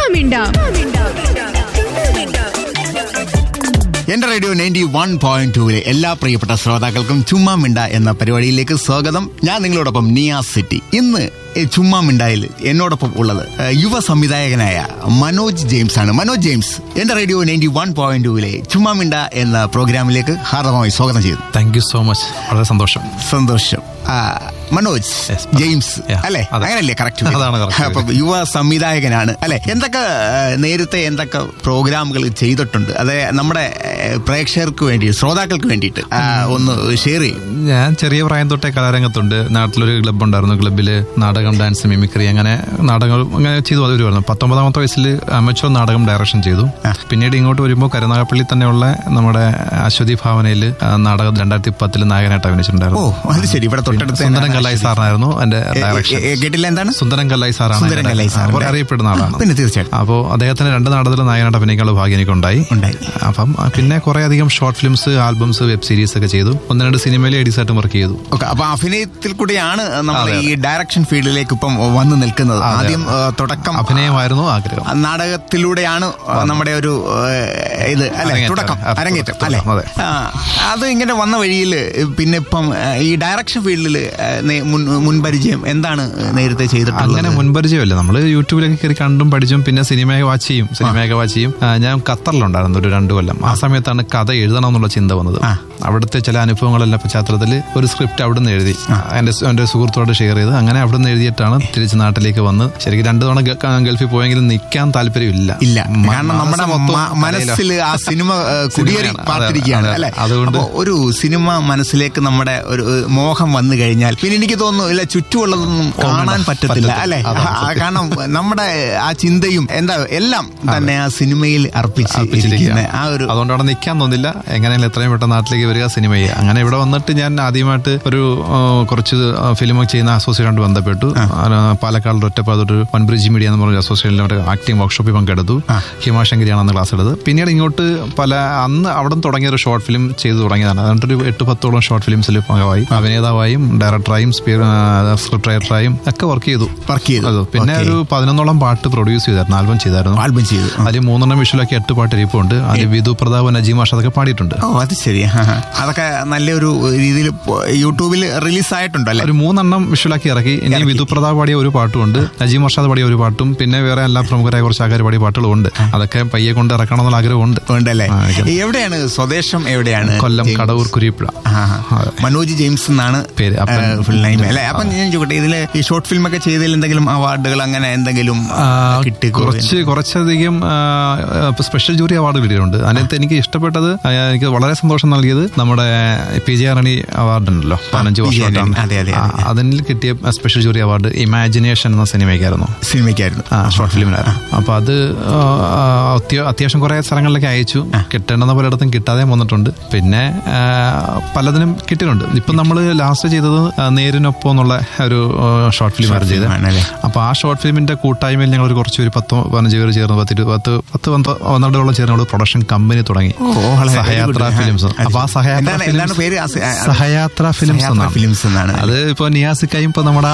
മിണ്ടാം എന്റെ radio ninety one point ടൂവിലെ എല്ലാ പ്രിയപ്പെട്ട ശ്രോതാക്കൾക്കും ചുമ്മാ മിണ്ട എന്ന പരിപാടിയിലേക്ക് സ്വാഗതം ഞാൻ നിങ്ങളോടൊപ്പം നിയാസ് സിറ്റി ഇന്ന് ഈ ചുമ്മാ മിണ്ടായിൽ എന്നോടൊപ്പം ഉള്ളത് ഏഹ്, യുവ സംവിധായകനായ മനോജ് ജെയിംസ് ആണ് മനോജ് ജെയിംസ് എന്റെ റേഡിയോ നയൻറ്റി വൺ പോയിന്റ് ടൂവിലെ ചുമ്മാ മിണ്ട എന്ന പ്രോഗ്രാമിലേക്ക് ഹാർദവമായി സ്വാഗതം ചെയ്തു താങ്ക് യു സോ മച്ച് വളരെ സന്തോഷം സന്തോഷം ആ, മനോജ് Yes. James Yeah. അല്ലെ അതെ. അങ്ങനല്ലേ കറക്റ്റ് അതാണ് correct. അപ്പൊ യുവ സംവിധായകനാണ് അല്ലെ എന്തൊക്കെ ആ, നേരത്തെ എന്തൊക്കെ പ്രോഗ്രാമുകൾ ചെയ്തിട്ടുണ്ട് അതെ നമ്മുടെ ആ, പ്രേക്ഷകർക്ക് വേണ്ടി ശ്രോതാക്കൾക്ക് വേണ്ടിയിട്ട് ആ, ഒന്ന് ഷെയർ ചെയ്യും ഞാൻ ചെറിയ പ്രായം തൊട്ടേ കലാരംഗത്തുണ്ട് നാട്ടിലൊരു ക്ലബ്ബ് ഉണ്ടായിരുന്നു ക്ലബ്ബിൽ നാടകം ഡാൻസ് മിമിക്രി അങ്ങനെ നാടകങ്ങൾ അങ്ങനെ ചെയ്തു അത് വരുമായിരുന്നു പത്തൊമ്പതാമത്തെ വയസ്സിൽ അമച്വർ നാടകം ഡയറക്ഷൻ ചെയ്തു പിന്നീട് ഇങ്ങോട്ട് വരുമ്പോൾ കരുനാഗപ്പള്ളി തന്നെയുള്ള നമ്മുടെ അശ്വതി ഭാവനയിൽ നാടകം രണ്ടായിരത്തി പത്തിൽ നായകനായിട്ട് ഓ അഭിനയിച്ചിട്ടുണ്ടായിരുന്നു അത് ശരി ഇവിടെ തൊട്ടടുത്ത് സുന്ദരം കല്ലായി സാറിനായിരുന്നു എന്റെ ഏ, ഡയറക്ഷൻ ഏ, കേട്ടില്ല എന്താണ് സുന്ദരം കല്ലായി സാറാണ് സുന്ദരം അതിന്റെ- കല്ലായി സാറിന്റെ- അവർ അറിയപ്പെടുന്ന ആളാണ് പിന്നെ തീർച്ചയായിട്ടും അപ്പോൾ അദ്ദേഹത്തിന് രണ്ട് നാടകത്തിൽ നായകനായിട്ട് അഭിനയിക്കാനുള്ള ഭാഗ്യം എനിക്കുണ്ടായി ഉണ്ടായി. അപ്പം ആ, പിന്നെ കുറെ അധികം short films albums web series ഒക്കെ ചെയ്തു ഒന്ന് രണ്ട് സിനിമയിൽ എഡിസായിട്ടും വർക്ക് ചെയ്തു ഓക്കെ അപ്പൊ അഭിനയത്തിൽ കൂടിയാണ് നമ്മൾ അതെ, ഈ ഡയറക്ഷൻ ഫീൽഡിലേക്ക് ഇപ്പം വന്നു നിൽക്കുന്നത് ആദ്യം ആ, തുടക്കം അഭിനയമായിരുന്നു ആഗ്രഹം നാടകത്തിലൂടെയാണ് നമ്മുടെ ഒരു ഏഹ്, ഇത് അല്ലെ അരങ്ങേറ്റം. തുടക്കം അതെ, അരങ്ങേറ്റം തുടക്കം, അല്ലെ അതെ. ആ, അത് ഇങ്ങനെ വന്ന വഴിയിൽ പിന്നെ ഇപ്പം ഏഹ്, ഈ ഡയറക്ഷൻ ഫീൽഡിൽ മുൻപരിചയം എന്താണ് നേരത്തെ ചെയ്തിട്ടുള്ളത് അങ്ങനെ മുൻപരിചയമില്ല നമ്മൾ യൂട്യൂബിലൊക്കെ കയറി കണ്ടും പഠിച്ചും പിന്നെ സിനിമയൊക്കെ വാച്ച് ചെയ്യും സിനിമയൊക്കെ വാച്ച് ചെയ്യും ആ, ഞാൻ ഖത്തറിലുണ്ടായിരുന്നു ഒരു രണ്ടു കൊല്ലം ആ സമയത്താണ് കഥ എഴുതണം എന്നുള്ള ചിന്ത വന്നത് ആ. അവിടുത്തെ ചില അനുഭവങ്ങളെല്ലാം പശ്ചാത്തലത്തിൽ ഒരു സ്ക്രിപ്റ്റ് അവിടുന്ന് എഴുതി എന്റെ എന്റെ സുഹൃത്തോട് ഷെയർ ചെയ്ത് അങ്ങനെ അവിടുന്ന് എഴുതിയിട്ടാണ് തിരിച്ച് നാട്ടിലേക്ക് വന്ന് ശരിക്കും രണ്ടു തവണ ഗ- ഗൾഫിൽ പോയെങ്കിലും നിൽക്കാൻ താല്പര്യമില്ല ഇല്ല മ- കാരണം നമ്മുടെ മനസ്സ് മൊത്തം മ- മനസ്സിൽ ആ സിനിമ ഏഹ്, കുടിയേറി സിനിമയാണ്. പാർത്തിരിക്കുകയാണ് അതെ, അല്ലെ അതുകൊണ്ട് അപ്പൊ ഒരു സിനിമ മനസ്സിലേക്ക് നമ്മുടെ ഒരു ഏഹ്, മോഹം വന്നു കഴിഞ്ഞാൽ പിന്നെ എനിക്ക് തോന്നുന്നു ഇല്ല ചുറ്റുമുള്ളതൊന്നും കാണാൻ പറ്റത്തില്ല പറ്റത്തില്ല. അല്ലെ അതാണ് ആ, കാരണം നമ്മുടെ ആ ചിന്തയും എന്താ എല്ലാം തന്നെ ആ സിനിമയിൽ അർപ്പിച്ച് അർപ്പിച്ചിരിക്കുകയാണ്. ഇരിക്കുന്ന ആ ഒരു അതുകൊണ്ട് അവിടെ നിൽക്കാൻ തോന്നില്ല എങ്ങനെയാലും എത്രയും പെട്ടെന്ന് നാട്ടിലേക്ക് വരിക സിനിമ ചെയ്യുക അങ്ങനെ ഇവിടെ വന്നിട്ട് ഞാൻ ആദ്യമായിട്ട് ഒരു ആ, കുറച്ച് ഫിലിം ചെയ്യുന്ന അസോസിയേഷനോട് ബന്ധപ്പെട്ടു ആ, പാലക്കാട് ഒറ്റപ്പാതൊരു വൺബ്രിഡ്ജ് മീഡിയ എന്ന് പറഞ്ഞ അസോസിയേഷനിൽ ഒരു ആക്ടിംഗ് വർക്ക്ഷോപ്പിൽ പങ്കെടുത്തു ഹിമാശങ്കരിയാണ് അന്ന് ക്ലാസ് എടുത്തത് പിന്നീട് ഇങ്ങോട്ട് പല അന്ന് അവിടെ നിന്ന് തുടങ്ങിയ ഒരു ഷോർട്ട് ഫിലിം ചെയ്തു തുടങ്ങിയതാണ് അതുകൊണ്ട് ഒരു എട്ട് പത്തോളം ഷോർട്ട് ഫിലിംസിൽ ഭാഗമായി അഭിനേതാവായും ഡയറക്ടറായും സ്ക്രിപ്റ്റ് റൈറ്ററായും ഒക്കെ വർക്ക് ചെയ്തു വർക്ക് ചെയ്തു അത് പിന്നെ Okay. ഒരു പതിനൊന്നോളം പാട്ട് പ്രൊഡ്യൂസ് ചെയ്തായിരുന്നു ആൽബം ചെയ്തായിരുന്നു ആൽബം ചെയ്തു അതിൽ മൂന്നെണ്ണം വിഷുവിലാക്കി എട്ട് പാട്ട് ഇരിപ്പുണ്ട് അതിൽ വിധു പ്രതാപ് നജീം മാഷ് അതൊക്കെ പാടിയിട്ടുണ്ട് ഓ അത് ശരി ആ, ആ. അതൊക്കെ നല്ലൊരു രീതിയിൽ യൂട്യൂബിൽ റിലീസ് ആയിട്ടുണ്ട് അല്ലെ ഒരു മൂന്നെണ്ണം വിഷുവിലാക്കി ഇറക്കി ഇനി വിധു പ്രതാപ് പാടിയ ഒരു പാട്ടുമുണ്ട് നജീം മർഷാദ് പാടിയ ഒരു പാട്ടും പിന്നെ വേറെ എല്ലാ പ്രമുഖരായ കുറച്ച് ആൾക്കാർ പാടിയ പാട്ടുകളും ഉണ്ട് അതൊക്കെ പയ്യെ കൊണ്ട് ഇറക്കണം എന്നുള്ള ആഗ്രഹമുണ്ട് ഉണ്ടല്ലേ ആ, ആയിരിക്കും. എവിടെയാണ് സ്വദേശം എവിടെയാണ് കൊല്ലം ജെയിംസ്? കടവൂർ കുരിപ്പുഴ ആ, ആ. മനോജ് ജെയിംസ് എന്നാണ് പേര്. അപ്പൻ ഫുൾ നെയിം അല്ലെ അപ്പൊ ഞാൻ ചോദിക്കട്ടെ ഇതില് ഈ ഷോർട്ട് ഫിലിം ഒക്കെ ചെയ്തതിൽ എന്തെങ്കിലും അവാർഡുകൾ അങ്ങനെ എന്തെങ്കിലും ആ, കിട്ടി കുറച്ച് കുറച്ചധികം സ്പെഷ്യൽ ജൂറി അവാർഡ് കിട്ടിയിട്ടുണ്ട് അതിനകത്ത് എനിക്ക് ഇഷ്ടപ്പെട്ടത് ആ, എനിക്ക് വളരെ സന്തോഷം നൽകിയത് നമ്മുടെ പി ജെ ആറണി അവാർഡ് ഉണ്ടല്ലോ പതിനഞ്ച് പി. ജെ. ആന്റണി. വർഷമായിട്ടാണ് അതെ, അതെ, ആ, അതെ. അതിൽ കിട്ടിയ സ്പെഷ്യൽ ജൂറി അവാർഡ് ഇമാജിനേഷൻ എന്ന സിനിമയ്ക്കായിരുന്നു സിനിമയ്ക്കായിരുന്നു ആ ഷോർട്ട് ഫിലിമിനായിരുന്നു അപ്പൊ അത് ആ, ആ, അത്യ- അത്യാവശ്യം കുറെ സ്ഥലങ്ങളിലേക്ക് അയച്ചു കിട്ടേണ്ടുന്ന പലയിടത്തും കിട്ടാതെ വന്നിട്ടുണ്ട് പിന്നെ ആ, പലതിനും കിട്ടിയിട്ടുണ്ട് ഇപ്പൊ നമ്മൾ ലാസ്റ്റ് ചെയ്തത് ആ, നേരിനൊപ്പം എന്നുള്ള ഒരു ഷോർട്ട് ഫിലിം ആയിരുന്നു ചെയ്തത് ആണല്ലേ അപ്പൊ ആ ഷോർട്ട് ഫിലിമിന്റെ കൂട്ടായ്മയിൽ ഞങ്ങൾ ഒരു കുറച്ച് ഒരു പത്തോ പതിനഞ്ച് പേര് ചേർന്ന് പത്ത് ഇരു- പത്ത് പത്ത് പന്ത് പന്ത്രണ്ടോളം ചേർന്ന് നമ്മൾ പ്രൊഡക്ഷൻ കമ്പനി തുടങ്ങി ഓ, വളരെ very സഹയാത്ര good. ഫിലിംസ് ആ, അപ്പൊ ആ സഹയാത്ര എന്താണ് എന്താണ് ഫിലിംസ് പേര് ആ സ- ആ, സഹയാത്ര ഫിലിംസ് സഹയാത്ര എന്നാണ് ഫിലിംസ് എന്നാണ് അത് ഇപ്പൊ നിയാസിക്കായും ഇപ്പൊ നമ്മുടെ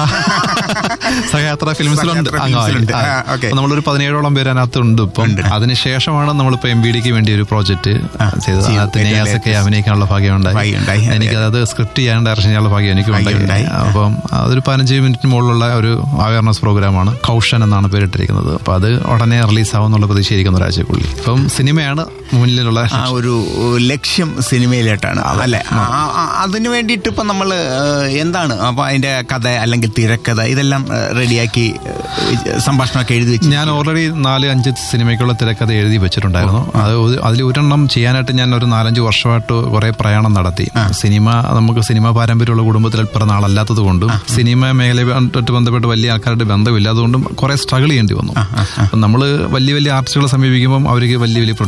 സഹയാത്ര ഫിലിംസിലുണ്ട് സഹയാത്ര അംഗമായി ഫിലിംസിലുണ്ട്. ആ. ആ, okay. അപ്പൊ നമ്മളൊരു പതിനേഴോളം പേര് അതിനകത്ത് ഉണ്ട് ഇപ്പം അതിനുശേഷമാണ് നമ്മളിപ്പോ എം ബി ഡിക്ക് വേണ്ടി ഒരു പ്രോജക്റ്റ് ചെയ്തത് ചെയ്തു. അതിനകത്ത് ഏറ്റവും നിയാസൊക്കെ അഭിനയിക്കാനുള്ള ഭാഗ്യമുണ്ടായി ഭാഗ്യമുണ്ടായി. അതെ. എനിക്ക് അത് സ്ക്രിപ്റ്റ് ചെയ്യാൻ ഡയറക്ഷൻ ചെയ്യാനുള്ള ഭാഗ്യം എനിക്ക് ഉണ്ടായി ഭാഗ്യമുണ്ടായി. അപ്പം അതൊരു പതിനഞ്ച് മിനിറ്റിന് മുകളിലുള്ള ഒരു അവയർനെസ് പ്രോഗ്രാമാണ് കൗഷൻ എന്നാണ് പേരിട്ടിരിക്കുന്നത് അപ്പൊ അത് ഉടനെ റിലീസ് ആവുന്നുള്ള പ്രതീക്ഷയിരിക്കുന്ന ഒരാഴ്ചക്കുള്ളിൽ ഇപ്പം സിനിമയാണ് മുന്നിലുള്ള ആ ഒരു ലക്ഷ്യം സിനിമയിലേട്ടാണ് അല്ലെ അതിനു വേണ്ടിയിട്ട് ഇപ്പൊ നമ്മൾ എന്താണ് അപ്പൊ അതിന്റെ കഥ അല്ലെങ്കിൽ തിരക്കഥ ഇതെല്ലാം ആ, റെഡിയാക്കി ആ, സംഭാഷണമൊക്കെ എഴുതി വെച്ച് ഞാൻ ഓൾറെഡി നാല് അഞ്ച് സിനിമയ്ക്കുള്ള തിരക്കഥ എഴുതി വെച്ചിട്ടുണ്ടായിരുന്നു അത് ഒരു- അതിൽ ഒരെണ്ണം ചെയ്യാനായിട്ട് ഞാൻ ഒരു നാലഞ്ച് വർഷമായിട്ട് കുറെ പ്രയാണം നടത്തി സിനിമ നമുക്ക് സിനിമ പാരമ്പര്യമുള്ള കുടുംബത്തിൽ പിറന്ന ആളല്ലാത്തത് കൊണ്ടും സിനിമ മേഖലയായിട്ട് ബന്ധപ്പെട്ട് വലിയ ആൾക്കാരുടെ ബന്ധമില്ല അതുകൊണ്ടും കുറെ സ്ട്രഗിൾ ചെയ്യേണ്ടി വന്നു അപ്പം നമ്മൾ വലിയ വലിയ ആർട്ടിസ്റ്റുകളെ സമീപിക്കുമ്പോൾ അവർക്ക് വലിയ വലിയ പ്രൊഡ്യൂസർമാർ വേണം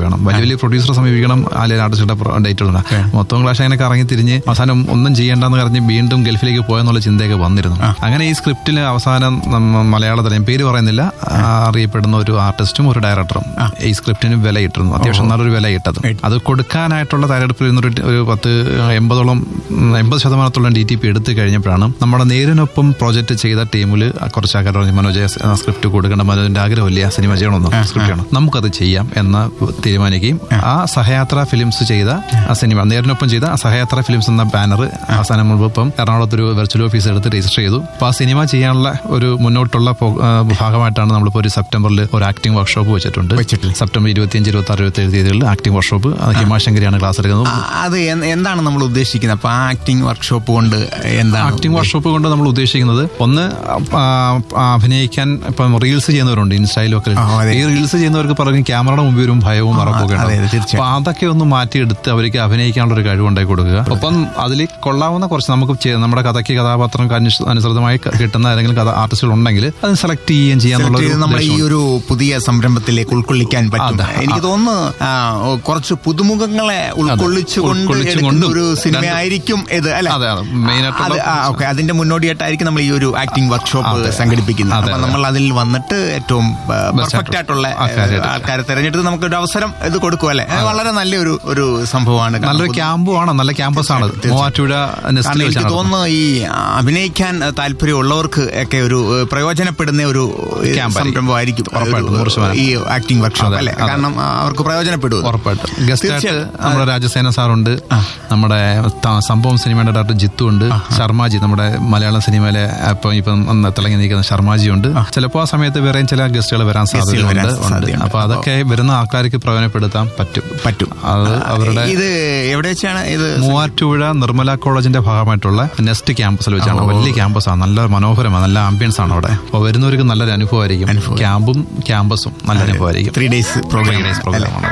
വേണം വലിയ വലിയ പ്രൊഡ്യൂസറെ സമീപിക്കണം അല്ലെങ്കിൽ ആർട്ടിസ്റ്റുടെ ഡേറ്റുകളുണ്ട് മൊത്തം ക്ലാഷ് അങ്ങനെ കറങ്ങി തിരിഞ്ഞ് അവസാനം ഒന്നും ചെയ്യേണ്ടെന്ന് പറഞ്ഞ് വീണ്ടും ഗൾഫിലേക്ക് പോയെന്നുള്ള ചിന്തയൊക്കെ വന്നിരുന്നു അങ്ങനെ ഈ സ്ക്രിപ്റ്റിൽ അവസാനം നമ്മ മലയാളത്തിൽ ഞാൻ പേര് പറയുന്നില്ല ആ, അറിയപ്പെടുന്ന ഒരു ആർട്ടിസ്റ്റും ഒരു ഡയറക്ടറും ഈ സ്ക്രിപ്റ്റിന് വിലയിട്ടിരുന്നു അത്യാവശ്യം നല്ലൊരു വിലയിട്ടത് അത് കൊടുക്കാനായിട്ടുള്ള തയ്യാറെടുപ്പിൽ ഇരുന്നൊരു ഒരു പത്ത് എൺപതോളം ഉം, എൺപത് ശതമാനത്തോളം ഡി ടി പി എടുത്തു കഴിഞ്ഞപ്പോഴാണ് നമ്മുടെ നേരിനൊപ്പം പ്രോജക്റ്റ് ചെയ്ത ടീമിൽ കുറച്ച് ആൾക്കാർ പറഞ്ഞു മനോജ് ആ സ്ക്രിപ്റ്റ് കൊടുക്കേണ്ട മനോജിന്റെ ആഗ്രഹമില്ല ആ സിനിമ ചെയ്യണമെന്ന് സ്ക്രിപ്റ്റ് ചെയ്യണം നമുക്കത് ചെയ്യാം എന്ന് തീരുമാനിക്കുകയും ആ സഹയാത്ര ഫിലിംസ് ചെയ്ത ആ സിനിമ നേരിനൊപ്പം ചെയ്ത ആ സഹയാത്ര ഫിലിംസ് എന്ന ബാനർ അവസാനം മുൻപിപ്പം എറണാകുളത്ത് ഒരു വെർച്വൽ ഓഫീസ് എടുത്ത് രജിസ്റ്റർ ചെയ്തു അപ്പോൾ ആ സിനിമ ചെയ്യാനുള്ള ഒരു മുന്നോട്ടുള്ള പോ- ആ, ഭാഗമായിട്ടാണ് നമ്മളിപ്പോൾ ഒരു സെപ്റ്റംബറിൽ ഒരു ആക്ടിംഗ് വർക്ക്ഷോപ്പ് വെച്ചിട്ടുണ്ട് വെച്ചിട്ടില്ല. സെപ്റ്റംബർ ഇരുപത്തിയഞ്ച് ഇരുപത്തി ആറ് ഇരുപത്തി ഏഴ് തീയതികളിൽ ആക്ടിംഗ് വർക്ക്ഷോപ്പ് ഹിമാശങ്കരിയാണ് ക്ലാസ് എടുക്കുന്നത് ആ, അത് എൻ- എന്താണ് നമ്മൾ ഉദ്ദേശിക്കുന്നത് അപ്പൊ ആ ആക്ടിംഗ് വർക്ക്ഷോപ്പ് കൊണ്ട് എന്താണ് ആക്ടിംഗ് വർക്ക്ഷോപ്പ് കൊണ്ട് നമ്മൾ ഉദ്ദേശിക്കുന്നത് ഒന്ന് ആ, ആ, അഭിനയിക്കാൻ ഇപ്പം റീൽസ് ചെയ്യുന്നവരുണ്ട് ഇൻസ്റ്റയിലും ഒക്കെ ആ, അതെ. ഈ റീൽസ് ചെയ്യുന്നവർക്ക് പറയും ക്യാമറയുടെ മുമ്പിൽ വരും ഭയവും മറപ്പൊക്കെ അതെ, ഉണ്ടാവും. അതെ, തീർച്ചയായും. അപ്പൊ അതൊക്കെ ഒന്ന് മാറ്റിയെടുത്ത് അവർക്ക് അഭിനയിക്കാനുള്ള ഒരു കഴിവുണ്ടായി കൊടുക്കുക ഒപ്പം അതിൽ കൊള്ളാവുന്ന കുറച്ച് നമുക്ക് ചെയ്യ- നമ്മുടെ കഥയ്ക്ക് കഥാപാത്രം അനുസൃതമായി ക- കിട്ടുന്ന ഏതെങ്കിലും കഥ ആർട്ടിസ്റ്റുകൾ ഉണ്ടെങ്കിൽ അത് സെലക്ട് ചെയ്യുകയും ചെയ്യാന്നുള്ള സെലക്ട് ചെയ്ത് നമ്മൾ ഈ ഒരു ഒരു പുതിയ സംരംഭത്തിലേക്ക് ഉൾക്കൊള്ളിക്കാൻ പറ്റും അതെ. എനിക്ക് തോന്നുന്നു ആ, ഓ, കുറച്ച് പുതുമുഖങ്ങളെ ഉൾക്കൊള്ളിച്ചുകൊണ്ട് ഉൾക്കൊള്ളിച്ചുകൊണ്ടും എടുക്കുന്ന ഒരു സിനിമയായിരിക്കും ഇത് അല്ലെ അതെ, അതെ. Main ആയിട്ടുള്ള- ഓക്കെ അതിന്റെ മുന്നോടിയായിട്ടായിരിക്കും നമ്മൾ ഈ ഒരു ആക്ടിംഗ് വർക്ക്ഷോപ്പ് സംഘടിപ്പിക്കുന്നത് അതെ, അപ്പൊ അതെ. നമ്മൾ അതിൽ വന്നിട്ട് ഏറ്റവും പെർഫെക്റ്റ് ആയിട്ടുള്ള ആൾക്കാരെ ഏഹ്, ആൾക്കാരെ തെരഞ്ഞെടുത്ത് നമുക്ക് ഒരു അവസരം ഇത് കൊടുക്കും അല്ലെ അത് വളരെ നല്ലൊരു ഒരു സംഭവമാണ് കാരണം നല്ലൊരു ക്യാമ്പും ആണ് നല്ല ക്യാമ്പസ് ആണ് തീർച്ചയായും. മൂവാറ്റുപുഴ നെസ്റ്റിൽ കാരണം എനിക്ക് വെച്ചാണ് തോന്നുന്നു ഈ അഭിനയിക്കാൻ താല്പര്യമുള്ളവർക്ക് ഒക്കെ ഒരു ഏഹ്, പ്രയോജനപ്പെടുന്ന ഒരു ഏഹ്, ക്യാമ്പായിരിക്കും. സംരംഭമായിരിക്കും ഉറപ്പായിട്ടും, ഒരു, നൂറ് ശതമാനം. ഈ ആക്ടിംഗ് വർക്ക്ഷോപ്പ് അതെ, അല്ലെ അതെ. കാരണം ആ, അവർക്ക് പ്രയോജനപ്പെടും ഇത്. ഉറപ്പായിട്ടും ഗസ്റ്റ് ആയിട്ട് തീർച്ചയായും. നമ്മുടെ രാജസേന സാറുണ്ട് നമ്മുടെ ത- സംഭവം സിനിമയുടെ ഡയറക്ടർ ജിത്തു ഉണ്ട് ശർമാജി നമ്മുടെ മലയാളം സിനിമയിലെ ഇപ്പം ഇപ്പം ഒന്ന് തിളങ്ങി നിൽക്കുന്ന ശർമാജി ഉണ്ട് ചിലപ്പോൾ ആ സമയത്ത് വേറെയും ചില ഗസ്റ്റുകൾ വരാൻ സാധ്യതയുണ്ട് വരാൻ ഉണ്ട് സാധ്യതയുണ്ട്. അപ്പൊ അതൊക്കെ വരുന്ന ആൾക്കാർക്ക് പ്രയോജനപ്പെടുത്താൻ പറ്റും പറ്റും അത് അവരുടെ ഇത് എവിടെ വെച്ചാണ് ഇത് മൂവാറ്റുപുഴ നിർമ്മല കോളേജിന്റെ ഭാഗമായിട്ടുള്ള നെസ്റ്റ് ക്യാമ്പസിൽ വെച്ചാണ് വലിയ ക്യാമ്പസാണ് നല്ല മനോഹരമാണ് നല്ല ആംബിയൻസ് ആണ് അവിടെ അപ്പോൾ വരുന്നവർക്ക് നല്ലൊരു അനുഭവമായിരിക്കും അനുഭവം. ക്യാമ്പും ക്യാമ്പസും നല്ല അനുഭവമായിരിക്കും three days Three programme days program ആണ്.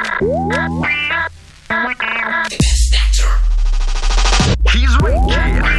He's wicked.